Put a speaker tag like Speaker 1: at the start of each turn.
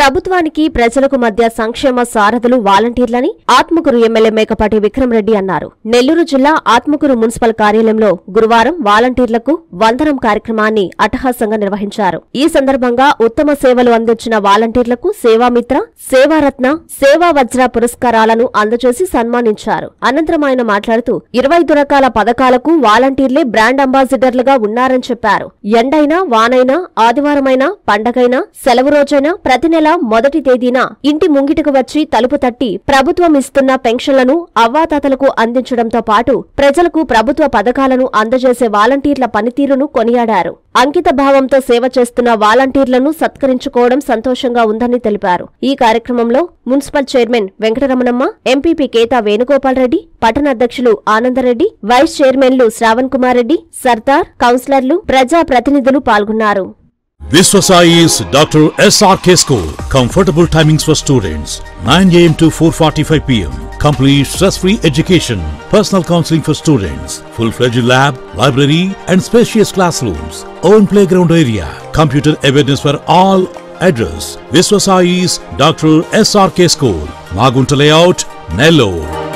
Speaker 1: ప్రభుత్వానికి ప్రజలకు మధ్య సంక్షేమ సారథులు వాలంటీర్లని ఆత్మకూరు ఎమ్మెల్యే మేకపాటి విక్రమరెడ్డి అన్నారు నెల్లూరు జిల్లా ఆత్మకూరు మున్సిపల్ కార్యాలయంలో గురువారం వాలంటీర్లకు వందనం కార్యక్రమాన్ని అట్టహాసంగా నిర్వహించారు ఈ సందర్భంగా ఉత్తమ సేవలు అందించిన వాలంటీర్లకు సేవామిత్ర సేవారత్న సేవా వజ్ర పురస్కారాలను అందజేసి సన్మానించారు అనంతరం ఆయన మాట్లాడుతూ ఇరవై ఐదు రకాల పథకాలకు వాలంటీర్లే బ్రాండ్ అంబాసిడర్లుగా ఉన్నారని చెప్పారు ఎండైనా వానైనా ఆదివారమైనా పండగైనా సెలవు రోజైనా ప్రతి నెల మొదటి తేదీన ఇంటి ముంగిటకు వచ్చి తలుపు తట్టి ప్రభుత్వం ఇస్తున్న పెన్షన్లను అవ్వాతాతలకు అందించడంతో పాటు ప్రజలకు ప్రభుత్వ పథకాలను అందజేసే వాలంటీర్ల పనితీరును కొనియాడారు అంకిత భావంతో సేవ చేస్తున్న వాలంటీర్లను సత్కరించుకోవడం సంతోషంగా ఉందని తెలిపారు ఈ కార్యక్రమంలో municipal chairman Venkataramanamma MPP Keta Venugopal Reddy పట్టణ అధ్యక్షులు ఆనందరెడ్డి వైస్ చైర్మన్లు శ్రావణ్ కుమార్ రెడ్డి సర్దార్ కౌన్సిలర్లు ప్రజా ప్రతినిధులు పాల్గొన్నారు
Speaker 2: Viswasai's Dr. SRK School. Comfortable timings for students 9 am to 4:45 pm. Complete stress-free education. Personal counseling for students. Full-fledged lab, library, and spacious classrooms. Own playground area. Computer awareness for all. Address: Viswasai's Dr. SRK School. Magunta Layout, Nellore.